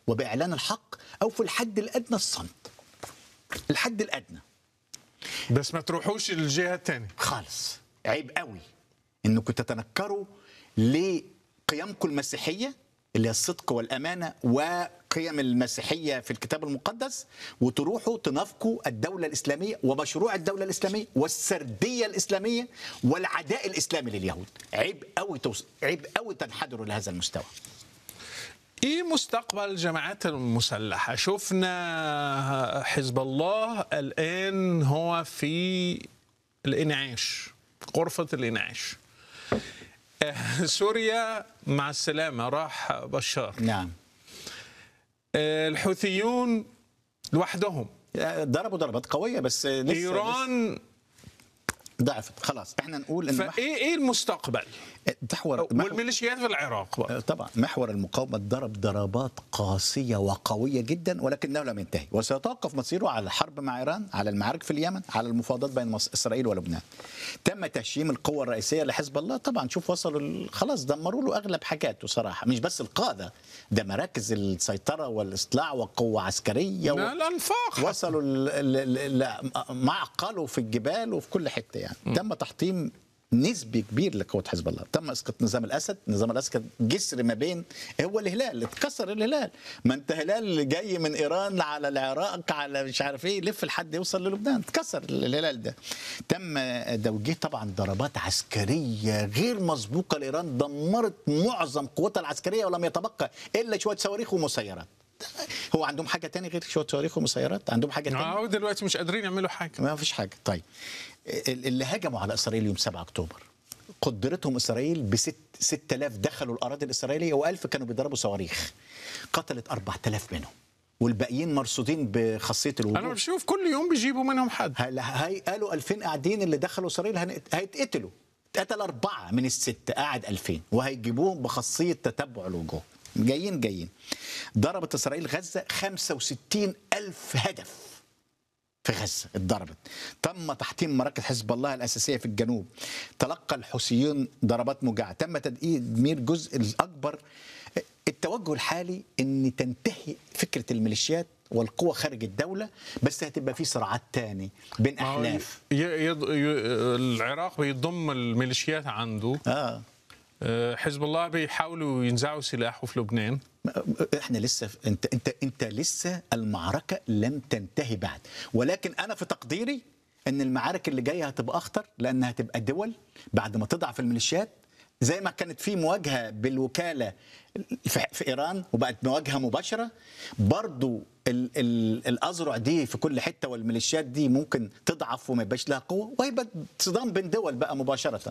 وبإعلان الحق أو في الحد الأدنى الصمت الحد الأدنى بس ما تروحوش للجهه الثانيه خالص عيب قوي انكم تتنكروا لقيمكم المسيحيه اللي هي الصدق والامانه وقيم المسيحيه في الكتاب المقدس وتروحوا تنافقوا الدوله الاسلاميه ومشروع الدوله الاسلاميه والسرديه الاسلاميه والعداء الاسلامي لليهود عيب قوي توص... عيب قوي تنحدروا لهذا المستوى ايه مستقبل الجماعات المسلحه شفنا حزب الله الان هو في الانعاش غرفه الانعاش آه، سوريا مع السلامه راح بشار نعم آه، الحوثيون لوحدهم ضربوا ضربات قويه بس لسه لسه ايران ضعفت خلاص احنا نقول ان فايه ايه المستقبل محور محور- والميليشيات في العراق بقى. طبعا محور المقاومة ضرب ضربات قاسية وقوية جدا ولكنه لم ينتهي وسيتوقف مصيره على الحرب مع إيران على المعارك في اليمن على المفاوضات بين مصر إسرائيل ولبنان تم تهشيم القوة الرئيسية لحزب الله طبعا شوف وصلوا ال- خلاص دمروا له أغلب حاجاته صراحة مش بس القادة ده مراكز السيطرة والاستطلاع وقوة عسكرية و... لا الانفاق وصلوا ال- ال- ال- ال- معقلوا في الجبال وفي كل حته يعني تم تحطيم نسبي كبير لقوة حزب الله تم اسقاط نظام الاسد نظام الاسد كان جسر ما بين هو الهلال اتكسر الهلال ما انت هلال جاي من ايران على العراق على مش عارف ايه يلف لحد يوصل للبنان اتكسر الهلال ده تم توجيه طبعا ضربات عسكريه غير مسبوقه لايران دمرت معظم قوتها العسكريه ولم يتبقى الا شويه صواريخ ومسيرات هو عندهم حاجه تاني غير شويه صواريخ ومسيرات عندهم حاجه تاني اه دلوقتي مش قادرين يعملوا حاجه ما فيش حاجه طيب ال- اللي هجموا على اسرائيل يوم 7 اكتوبر قدرتهم اسرائيل ب 6000 دخلوا الاراضي الاسرائيليه و1000 كانوا بيضربوا صواريخ قتلت 4000 منهم والباقيين مرصودين بخاصيه انا الوجود بشوف كل يوم بيجيبوا منهم حد هل- هاي قالوا 2000 قاعدين اللي دخلوا اسرائيل هن- هيتقتلوا اتقتل أربعة من الست قاعد 2000 وهيجيبوهم بخاصية تتبع الوجوه جايين جايين ضربت إسرائيل غزة 65 ألف هدف في غزة اتضربت تم تحطيم مراكز حزب الله الأساسية في الجنوب تلقى الحوثيون ضربات موجعة تم تدمير جزء الأكبر التوجه الحالي ان تنتهي فكره الميليشيات والقوى خارج الدوله بس هتبقى في صراعات تاني بين ما هو احلاف ي- يض... ي... العراق بيضم الميليشيات عنده اه آه، حزب الله بيحاولوا ينزعوا سلاحه في لبنان احنا لسه في انت انت انت لسه المعركه لم تنتهي بعد ولكن انا في تقديري ان المعارك اللي جايه هتبقى اخطر لانها هتبقى دول بعد ما تضعف الميليشيات زي ما كانت في مواجهه بالوكاله في, في ايران وبقت مواجهه مباشره برضو ال ال الاذرع دي في كل حته والميليشيات دي ممكن تضعف وما يبقاش لها قوه وهيبقى صدام بين دول بقى مباشره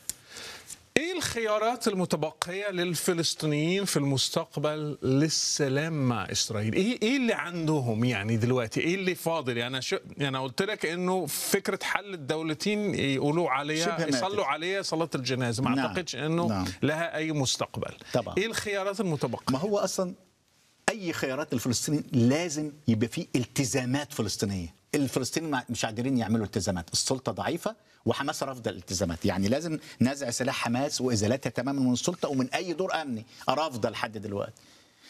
ايه الخيارات المتبقيه للفلسطينيين في المستقبل للسلام مع اسرائيل؟ ايه ايه اللي عندهم يعني دلوقتي؟ ايه اللي فاضل؟ يعني انا شو يعني أنا قلت لك انه فكره حل الدولتين يقولوا عليها شبه ماتت. يصلوا عليها صلاه الجنازه، ما نعم. اعتقدش انه نعم. لها اي مستقبل. طبعا. ايه الخيارات المتبقيه؟ ما هو اصلا اي خيارات الفلسطينيين لازم يبقى فيه التزامات فلسطينيه الفلسطينيين مع- مش قادرين يعملوا التزامات السلطه ضعيفه وحماس رافضه الالتزامات يعني لازم نزع سلاح حماس وازالتها تماما من السلطه ومن اي دور امني رافضه لحد دلوقتي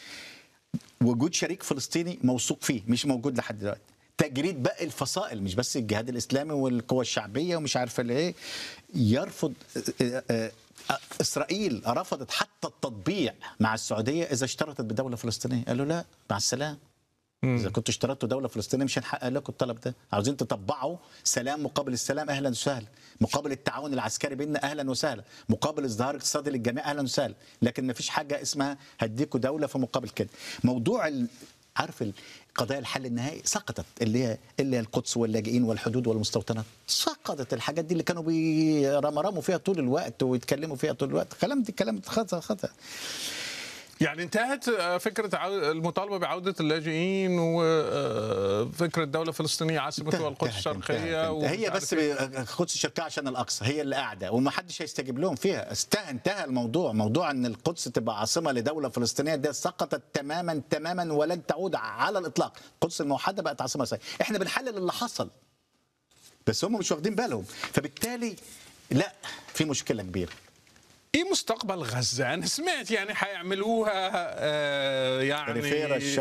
وجود شريك فلسطيني موثوق فيه مش موجود لحد دلوقتي تجريد باقي الفصائل مش بس الجهاد الاسلامي والقوى الشعبيه ومش عارفه ايه يرفض آه، آه، آه، اسرائيل رفضت حتى التطبيع مع السعوديه اذا اشترطت بدوله فلسطينيه قالوا لا مع السلامه اذا كنتوا اشترطتوا دوله فلسطينيه مش هنحقق لكم الطلب ده عاوزين تطبعوا سلام مقابل السلام اهلا وسهلا مقابل التعاون العسكري بيننا اهلا وسهلا مقابل ازدهار اقتصادي للجميع اهلا وسهلا لكن ما فيش حاجه اسمها هديكوا دوله في مقابل كده موضوع ال... عارف ال- قضايا الحل النهائي سقطت اللي هي اللي هي القدس واللاجئين والحدود والمستوطنات سقطت الحاجات دي اللي كانوا بيرمرموا فيها طول الوقت ويتكلموا فيها طول الوقت كلام دي كلام خطا خطا يعني انتهت آه، فكره عو- المطالبه بعوده اللاجئين وفكره دوله فلسطينيه عاصمتها القدس الشرقيه انتهت. ومش هي عارف بس إيه. بي- القدس الشرقيه عشان الاقصى هي اللي قاعده وما حدش هيستجيب لهم فيها انتهى انتهى الموضوع موضوع ان القدس تبقى عاصمه لدوله فلسطينيه ده سقطت تماما تماما ولن تعود على الاطلاق القدس الموحده بقت عاصمه اسرائيل احنا بنحلل اللي حصل بس هم مش واخدين بالهم فبالتالي لا في مشكله كبيره ايه مستقبل غزه؟ انا سمعت يعني حيعملوها آه يعني ريفيرا